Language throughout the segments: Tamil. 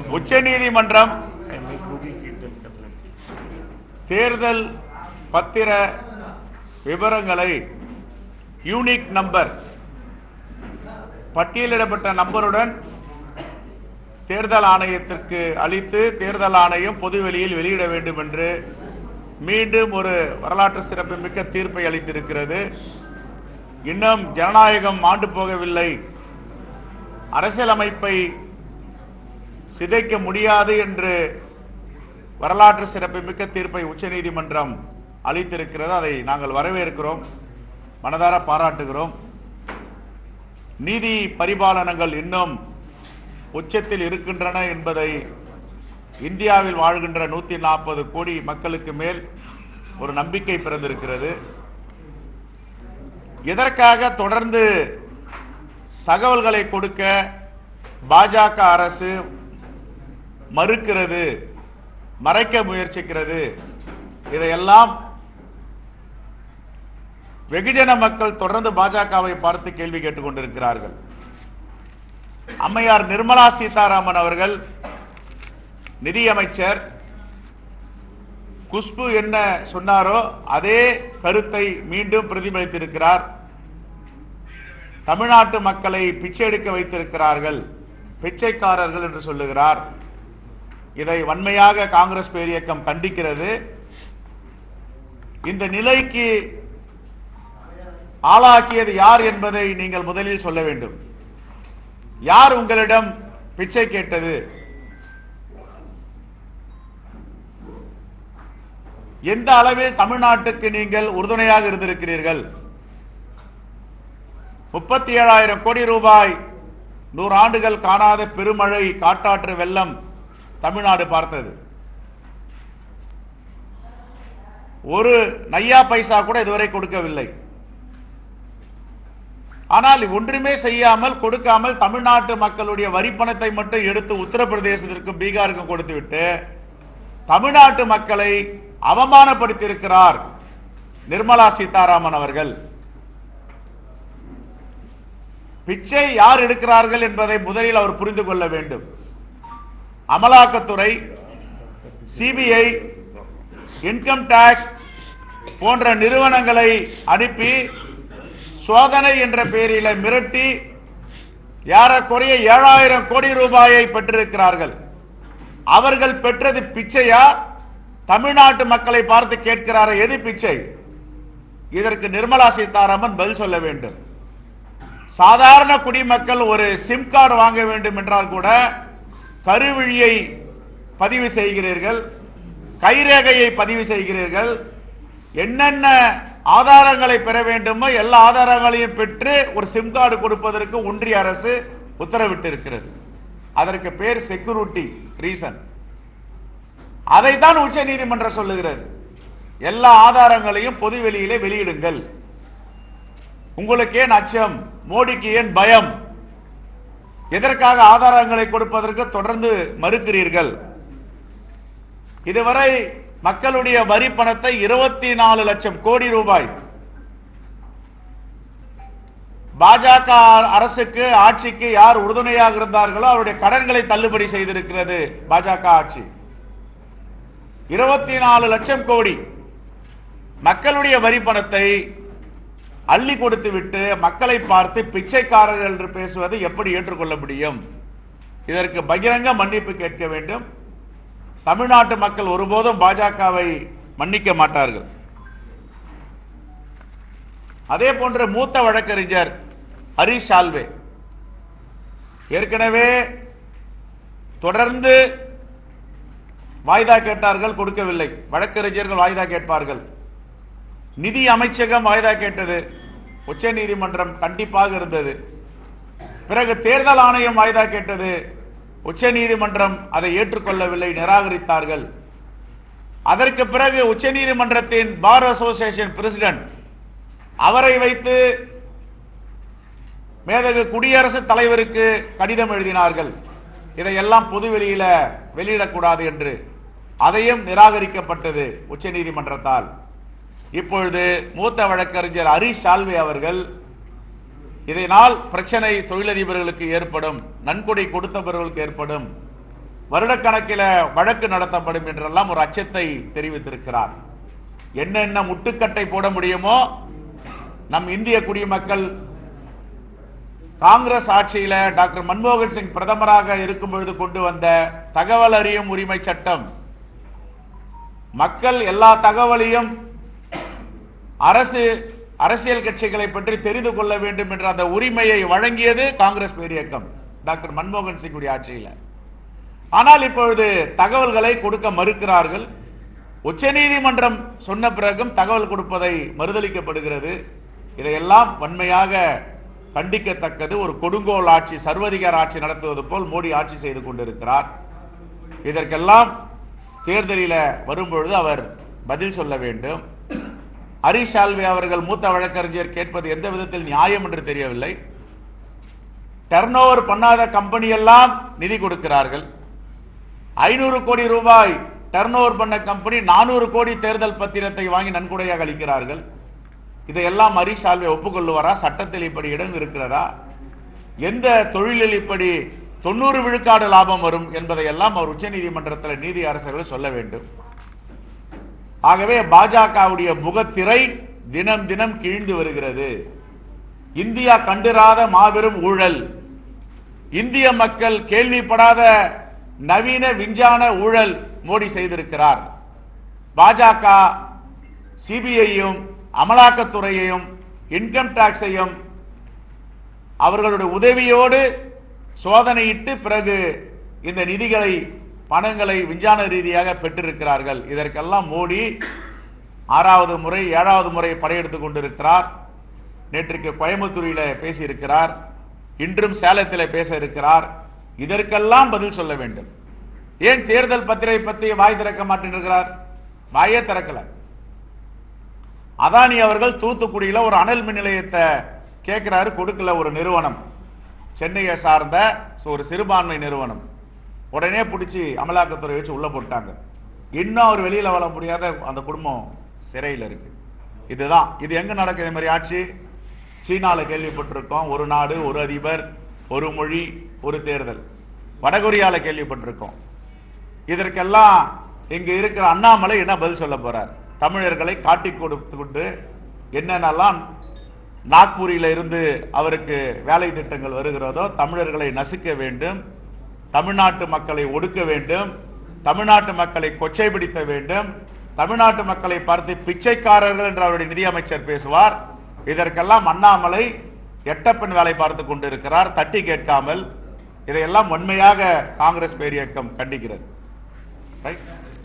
உச்சநீதிமன்றம் தேர்தல் பத்திர விவரங்களை யூனிக் நம்பர் பட்டியலிடப்பட்ட நம்பருடன் தேர்தல் ஆணையத்திற்கு அளித்து தேர்தல் ஆணையம் பொதுவெளியில் வெளியிட வேண்டும் என்று மீண்டும் ஒரு வரலாற்று சிறப்புமிக்க தீர்ப்பை அளித்திருக்கிறது இன்னும் ஜனநாயகம் மாண்டு போகவில்லை அரசியலமைப்பை சிதைக்க முடியாது என்று வரலாற்று சிறப்புமிக்க தீர்ப்பை உச்சநீதிமன்றம் அளித்திருக்கிறது அதை நாங்கள் வரவேற்கிறோம் மனதார பாராட்டுகிறோம் நீதி பரிபாலனங்கள் இன்னும் உச்சத்தில் இருக்கின்றன என்பதை இந்தியாவில் வாழ்கின்ற நூத்தி நாற்பது கோடி மக்களுக்கு மேல் ஒரு நம்பிக்கை பிறந்திருக்கிறது எதற்காக தொடர்ந்து தகவல்களை கொடுக்க பாஜக அரசு மறுக்கிறது மறைக்க முயற்சிக்கிறது இதையெல்லாம் வெகுஜன மக்கள் தொடர்ந்து பாஜகவை பார்த்து கேள்வி கேட்டுக் கொண்டிருக்கிறார்கள் அம்மையார் நிர்மலா சீதாராமன் அவர்கள் நிதியமைச்சர் குஷ்பு என்ன சொன்னாரோ அதே கருத்தை மீண்டும் பிரதிபலித்திருக்கிறார் தமிழ்நாட்டு மக்களை பிச்சை எடுக்க வைத்திருக்கிறார்கள் பிச்சைக்காரர்கள் என்று சொல்லுகிறார் இதை வன்மையாக காங்கிரஸ் பேரியக்கம் கண்டிக்கிறது இந்த நிலைக்கு ஆளாக்கியது யார் என்பதை நீங்கள் முதலில் சொல்ல வேண்டும் யார் உங்களிடம் பிச்சை கேட்டது எந்த அளவில் தமிழ்நாட்டுக்கு நீங்கள் உறுதுணையாக இருந்திருக்கிறீர்கள் முப்பத்தி ஏழாயிரம் கோடி ரூபாய் நூறு ஆண்டுகள் காணாத பெருமழை காட்டாற்று வெள்ளம் தமிழ்நாடு பார்த்தது ஒரு நையா பைசா கூட இதுவரை கொடுக்கவில்லை ஆனால் ஒன்றுமே செய்யாமல் கொடுக்காமல் தமிழ்நாட்டு மக்களுடைய வரி பணத்தை மட்டும் எடுத்து உத்தரப்பிரதேசத்திற்கும் பீகாருக்கும் கொடுத்துவிட்டு தமிழ்நாட்டு மக்களை அவமானப்படுத்தியிருக்கிறார் நிர்மலா சீதாராமன் அவர்கள் பிச்சை யார் எடுக்கிறார்கள் என்பதை முதலில் அவர் புரிந்து கொள்ள வேண்டும் அமலாக்கத்துறை சிபிஐ இன்கம் டாக்ஸ் போன்ற நிறுவனங்களை அனுப்பி சோதனை என்ற பெயரில மிரட்டி ஏறக்குறைய ஏழாயிரம் கோடி ரூபாயை பெற்றிருக்கிறார்கள் அவர்கள் பெற்றது பிச்சையா தமிழ்நாட்டு மக்களை பார்த்து கேட்கிறார எது பிச்சை இதற்கு நிர்மலா சீதாராமன் பதில் சொல்ல வேண்டும் சாதாரண குடிமக்கள் ஒரு சிம் கார்டு வாங்க வேண்டும் என்றால் கூட கருவிழியை பதிவு செய்கிறீர்கள் கைரேகையை பதிவு செய்கிறீர்கள் என்னென்ன ஆதாரங்களை பெற வேண்டுமோ எல்லா ஆதாரங்களையும் பெற்று ஒரு சிம் கார்டு கொடுப்பதற்கு ஒன்றிய அரசு உத்தரவிட்டிருக்கிறது அதற்கு பேர் செக்யூரிட்டி ரீசன் அதைத்தான் உச்ச நீதிமன்றம் சொல்லுகிறது எல்லா ஆதாரங்களையும் பொது வெளியிலே வெளியிடுங்கள் உங்களுக்கு ஏன் அச்சம் மோடிக்கு ஏன் பயம் எதற்காக ஆதாரங்களை கொடுப்பதற்கு தொடர்ந்து மறுக்கிறீர்கள் இதுவரை மக்களுடைய வரி பணத்தை இருபத்தி நாலு லட்சம் கோடி ரூபாய் பாஜக அரசுக்கு ஆட்சிக்கு யார் உறுதுணையாக இருந்தார்களோ அவருடைய கடன்களை தள்ளுபடி செய்திருக்கிறது பாஜக ஆட்சி இருபத்தி நாலு லட்சம் கோடி மக்களுடைய வரி பணத்தை அள்ளி கொடுத்து விட்டு மக்களை பார்த்து பிச்சைக்காரர்கள் என்று பேசுவதை எப்படி ஏற்றுக்கொள்ள முடியும் இதற்கு பகிரங்க மன்னிப்பு கேட்க வேண்டும் தமிழ்நாட்டு மக்கள் ஒருபோதும் பாஜகவை மன்னிக்க மாட்டார்கள் அதே போன்று மூத்த வழக்கறிஞர் ஹரிஷ் சால்வே ஏற்கனவே தொடர்ந்து வாய்தா கேட்டார்கள் கொடுக்கவில்லை வழக்கறிஞர்கள் வாய்தா கேட்பார்கள் நிதி அமைச்சகம் வாய்தா கேட்டது உச்ச நீதிமன்றம் கண்டிப்பாக இருந்தது பிறகு தேர்தல் ஆணையம் வாய்தா கேட்டது உச்ச நீதிமன்றம் அதை ஏற்றுக்கொள்ளவில்லை நிராகரித்தார்கள் அதற்கு பிறகு உச்ச நீதிமன்றத்தின் பார் அசோசியேஷன் பிரசிடென்ட் அவரை வைத்து மேதகு குடியரசுத் தலைவருக்கு கடிதம் எழுதினார்கள் இதையெல்லாம் பொதுவெளியில வெளியிடக்கூடாது என்று அதையும் நிராகரிக்கப்பட்டது உச்ச நீதிமன்றத்தால் இப்பொழுது மூத்த வழக்கறிஞர் ஹரிஷ் சால்வே அவர்கள் இதனால் பிரச்சனை தொழிலதிபர்களுக்கு ஏற்படும் நன்கொடை கொடுத்தவர்களுக்கு ஏற்படும் வருடக்கணக்கில் வழக்கு நடத்தப்படும் என்றெல்லாம் ஒரு அச்சத்தை தெரிவித்திருக்கிறார் என்னென்ன முட்டுக்கட்டை போட முடியுமோ நம் இந்திய குடிமக்கள் காங்கிரஸ் ஆட்சியில டாக்டர் மன்மோகன் சிங் பிரதமராக இருக்கும் பொழுது கொண்டு வந்த தகவல் அறியும் உரிமை சட்டம் மக்கள் எல்லா தகவலையும் அரசு அரசியல் கட்சிகளை பற்றி தெரிந்து கொள்ள வேண்டும் என்ற அந்த உரிமையை வழங்கியது காங்கிரஸ் பேரியக்கம் டாக்டர் மன்மோகன் சிங்குடைய ஆட்சியில் ஆனால் இப்பொழுது தகவல்களை கொடுக்க மறுக்கிறார்கள் உச்சநீதிமன்றம் சொன்ன பிறகும் தகவல் கொடுப்பதை மறுதளிக்கப்படுகிறது இதையெல்லாம் வன்மையாக கண்டிக்கத்தக்கது ஒரு கொடுங்கோல் ஆட்சி சர்வதிகார ஆட்சி நடத்துவது போல் மோடி ஆட்சி செய்து கொண்டிருக்கிறார் இதற்கெல்லாம் தேர்தலில் வரும்பொழுது அவர் பதில் சொல்ல வேண்டும் ஹரிஷ் சால்வே அவர்கள் மூத்த வழக்கறிஞர் கேட்பது எந்த விதத்தில் நியாயம் என்று தெரியவில்லை டர்ன் பண்ணாத கம்பெனி எல்லாம் நிதி கொடுக்கிறார்கள் ஐநூறு கோடி ரூபாய் டர்ன் பண்ண கம்பெனி நானூறு கோடி தேர்தல் பத்திரத்தை வாங்கி நன்கொடையாக அளிக்கிறார்கள் இதையெல்லாம் ஹரிஷ் சால்வே ஒப்புக்கொள்ளுவாரா சட்டத்தில் இப்படி இடம் இருக்கிறதா எந்த தொழிலில் இப்படி தொண்ணூறு விழுக்காடு லாபம் வரும் என்பதை எல்லாம் அவர் உச்சநீதிமன்றத்தில் நீதி அரசர்கள் சொல்ல வேண்டும் ஆகவே பாஜகவுடைய முகத்திரை தினம் தினம் கிழிந்து வருகிறது இந்தியா கண்டிராத மாபெரும் ஊழல் இந்திய மக்கள் கேள்விப்படாத நவீன விஞ்ஞான ஊழல் மோடி செய்திருக்கிறார் பாஜக சிபிஐயும் அமலாக்கத்துறையையும் இன்கம் டாக்ஸையும் அவர்களுடைய உதவியோடு சோதனையிட்டு பிறகு இந்த நிதிகளை பணங்களை விஞ்ஞான ரீதியாக பெற்றிருக்கிறார்கள் இதற்கெல்லாம் மோடி ஆறாவது முறை ஏழாவது முறை படையெடுத்துக் கொண்டிருக்கிறார் நேற்றுக்கு கோயம்புத்தூரில பேசியிருக்கிறார் இன்றும் சேலத்தில் பேச இருக்கிறார் இதற்கெல்லாம் பதில் சொல்ல வேண்டும் ஏன் தேர்தல் பத்திரை பற்றி வாய் திறக்க மாட்டேன்கிறார் வாயே திறக்கல அதானி அவர்கள் தூத்துக்குடியில ஒரு அனல் மின் நிலையத்தை கேட்கிறாரு கொடுக்கல ஒரு நிறுவனம் சென்னையை சார்ந்த ஒரு சிறுபான்மை நிறுவனம் உடனே பிடிச்சி அமலாக்கத்துறை வச்சு உள்ள போட்டாங்க இன்னும் அவர் வெளியில வர முடியாத அந்த குடும்பம் சிறையில் இருக்கு இதுதான் இது எங்க நடக்குது இந்த மாதிரி ஆட்சி சீனால கேள்விப்பட்டிருக்கோம் ஒரு நாடு ஒரு அதிபர் ஒரு மொழி ஒரு தேர்தல் வடகொரியால கேள்விப்பட்டிருக்கோம் இதற்கெல்லாம் இங்க இருக்கிற அண்ணாமலை என்ன பதில் சொல்ல போறார் தமிழர்களை காட்டி கொடுத்து கொண்டு என்னென்னலாம் நாக்பூரில இருந்து அவருக்கு வேலை திட்டங்கள் வருகிறதோ தமிழர்களை நசுக்க வேண்டும் தமிழ்நாட்டு மக்களை ஒடுக்க வேண்டும் தமிழ்நாட்டு மக்களை கொச்சைப்பிடித்த வேண்டும் தமிழ்நாட்டு மக்களை பார்த்து பிச்சைக்காரர்கள் என்று அவருடைய நிதியமைச்சர் பேசுவார் இதற்கெல்லாம் அண்ணாமலை எட்டப்பன் வேலை பார்த்து கொண்டிருக்கிறார் தட்டி கேட்காமல் இதையெல்லாம் வன்மையாக காங்கிரஸ் பேரியக்கம் கண்டிக்கிறது Right?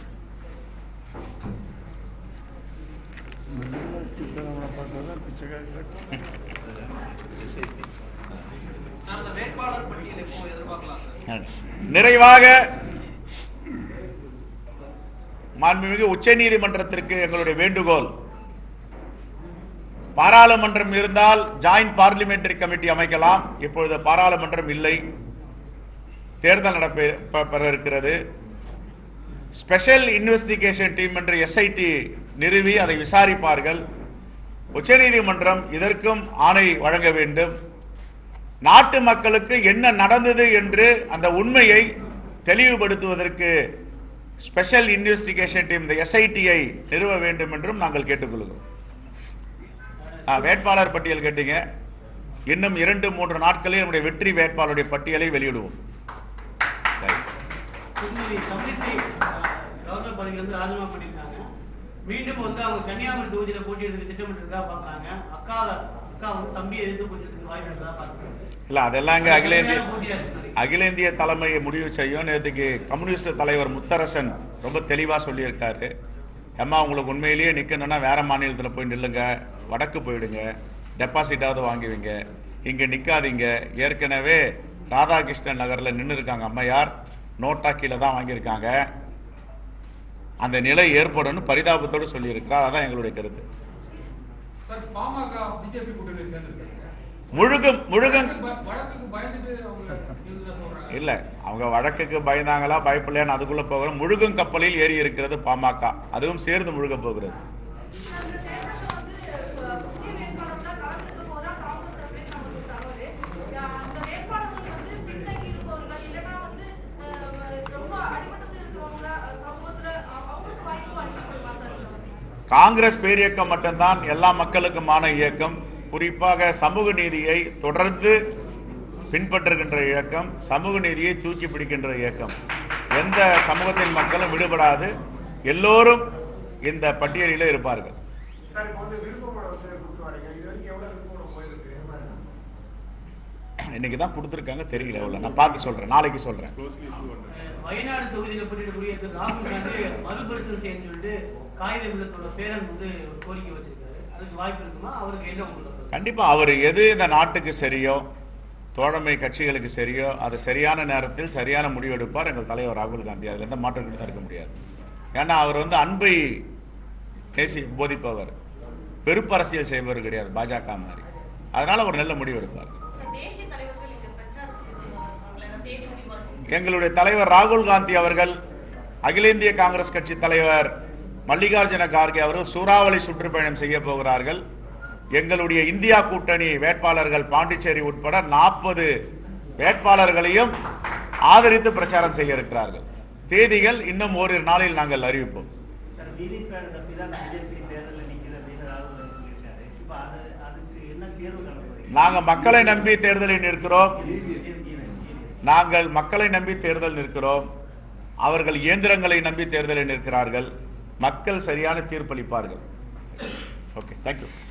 அந்த வேட்பாளர் பட்டியல் எப்போ எதிர்பார்க்கலாம் சார் நிறைவாக மாண்புமிகு உச்சநீதிமன்றத்திற்கு எங்களுடைய வேண்டுகோள் பாராளுமன்றம் இருந்தால் ஜாயிண்ட் பார்லிமெண்டரி கமிட்டி அமைக்கலாம் இப்பொழுது பாராளுமன்றம் இல்லை தேர்தல் நடப்ப ப- பெற இருக்கிறது ஸ்பெஷல் இன்வெஸ்டிகேஷன் டீம் என்ற எஸ்ஐடி நிறுவி அதை விசாரிப்பார்கள் உச்சநீதிமன்றம் இதற்கும் ஆணை வழங்க வேண்டும் நாட்டு மக்களுக்கு என்ன நடந்தது என்று அந்த உண்மையை தெளிவுபடுத்துவதற்கு ஸ்பெஷல் இன்வெஸ்டிகேஷன் டீம் இந்த எஸ்ஐடியை நிறுவ வேண்டும் என்றும் நாங்கள் கேட்டுக்கொள்கிறோம் ஆ, வேட்பாளர் பட்டியல் கேட்டீங்க இன்னும் இரண்டு மூன்று நாட்களில் நம்முடைய வெற்றி வேட்பாளருடைய பட்டியலை வெளியிடுவோம் திருமதி தமிழிசை அஹ், கவர்னர் பதவியிலிருந்து ராஜினாமா பண்ணியிருக்காங்க மீண்டும் வந்து அவங்க கன்னியாகுமரி தொகுதியில போட்டியிடுறதுக்கு திட்டமிட்டிருக்கா பாக்குறாங்க அக்கா அக்கா வந்து தம்பியை எதிர்த்து போட்டியிருக்கு வாய்ப்பு இருக்கா பாக்குறாங்க இல்ல அதெல்லாம் இங்க அகில இந்திய போட்டியா இருக்கு அகில இந்திய தலைமையை முடிவு செய்யும் நேற்றுக்கு கம்யூனிஸ்ட் தலைவர் முத்தரசன் ரொம்ப தெளிவா சொல்லியிருக்காரு அம்மா உங்களுக்கு உண்மையிலேயே நிக்கணும்னா வேற மாநிலத்துல போய் நில்லுங்க வடக்கு போயிடுங்க டெபாசிட்டாவது வாங்குவீங்க இங்க நிக்காதீங்க ஏற்கனவே ராதாகிருஷ்ணன் நகர்ல நின்னு இருக்காங்க அம்மையார் நோட்டா கீழே தான் வாங்கியிருக்காங்க அந்த நிலை ஏற்படும்னு பரிதாபத்தோடு சொல்லியிருக்கிறார் அதான் எங்களுடைய கருத்து சார் பாமக பிஜேபி கூட்டணி சேர்ந்திருக்காங்க முழுகும் முழுகும் வழக்கு- வழக்குக்கு பயந்துட்டு அவங்க இதுதான் சொல்றாங்க இல்ல அவங்க வழக்குக்கு பயந்தாங்களா பயப்படலையான்னு அதுக்குள்ள போகிறோம் முழுகும் கப்பலில் ஏறி இருக்கிறது பாமக அதுவும் சேர்ந்து முழுக போகிறது அந்த தேர்தல்ல வந்து அஹ், முக்கிய வேட்பாளர்களா கலந்துக்க போதா காங்கிரஸ் தரப்புல நமக்கு தகவல் அஹ், அந்த வேட்பாளர்கள் வந்து பின்தங்கி இருப்பவர்கள் இல்லைன்னா வந்து அஹ், ரொம்ப காங்கிரஸ் பேரியக்கம் மட்டும்தான் எல்லா மக்களுக்குமான இயக்கம் குறிப்பாக சமூக நீதியை தொடர்ந்து பின்பற்றுகின்ற இயக்கம் சமூக நீதியை தூக்கி பிடிக்கின்ற இயக்கம் எந்த சமூகத்தின் மக்களும் விடுபடாது எல்லோரும் இந்த பட்டியலில் இருப்பார்கள் சார் இப்போ வந்து விருப்பப்பட வந்து கொடுத்து வரீங்க இது வரைக்கும் எவ்வளவு விருப்பப்படம் போயிருக்கு இன்னைக்கு தான் கொடுத்துருக்காங்க தெரியல எவ்வளவு நான் பார்த்து சொல்றேன் நாளைக்கு சொல்றேன் அஹ் வயநாடு தொகுதியில போட்டியிடக்கூடிய திரு ராகுல் காந்தி மறுபரிசீலனை செய்யணும்னு சொல்லிட்டு காகித இல்லத்தோட பேரன் வந்து ஒரு கோரிக்கை வச்சிருக்காரு அதுக்கு வாய்ப்பு இருக்குமா அவருக்கு என்ன உங்களுக்கு கண்டிப்பா அவர் எது இந்த நாட்டுக்கு சரியோ தோழமை கட்சிகளுக்கு சரியோ அது சரியான நேரத்தில் சரியான முடிவெடுப்பார் எங்கள் தலைவர் ராகுல் காந்தி அதுல எந்த மாற்றங்களும் இருக்க முடியாது ஏன்னா அவர் வந்து அன்பை பேசி போதிப்பவர் பெருப்பரசியல் செய்பவர் கிடையாது பாஜக மாதிரி அதனால ஒரு நல்ல முடிவு எடுப்பார் தேசிய தலைவர்கள் இங்க பிரச்சாரத்துக்கு அவங்களை நான் தேடி முடிவாங்க எங்களுடைய தலைவர் ராகுல் காந்தி அவர்கள் அகில இந்திய காங்கிரஸ் கட்சி தலைவர் மல்லிகார்ஜுன கார்கே அவர்கள் சூறாவளி சுற்றுப்பயணம் செய்ய போகிறார்கள் எங்களுடைய இந்தியா கூட்டணி வேட்பாளர்கள் பாண்டிச்சேரி உட்பட நாற்பது வேட்பாளர்களையும் ஆதரித்து பிரச்சாரம் செய்ய இருக்கிறார்கள் தேதிகள் இன்னும் ஓரிரு நாளில் நாங்கள் அறிவிப்போம் சார் விவிபேட் தப்பி தான் பிஜேபி தேர்தலில் நிற்கிது அப்படின்னு ராகுல் காந்தி சொல்லியிருக்காரு இப்போ அது அதுக்கு என்ன தேர்வு காண போறீங்க நாங்கள் மக்களை நம்பி தேர்தலில் நிற்கிறோம் நாங்கள் மக்களை நம்பி தேர்தல் நிற்கிறோம் அவர்கள் இயந்திரங்களை நம்பி தேர்தலில் நிற்கிறார்கள் மக்கள் சரியான தீர்ப்பளிப்பார்கள் ஓகே தேங்க்யூ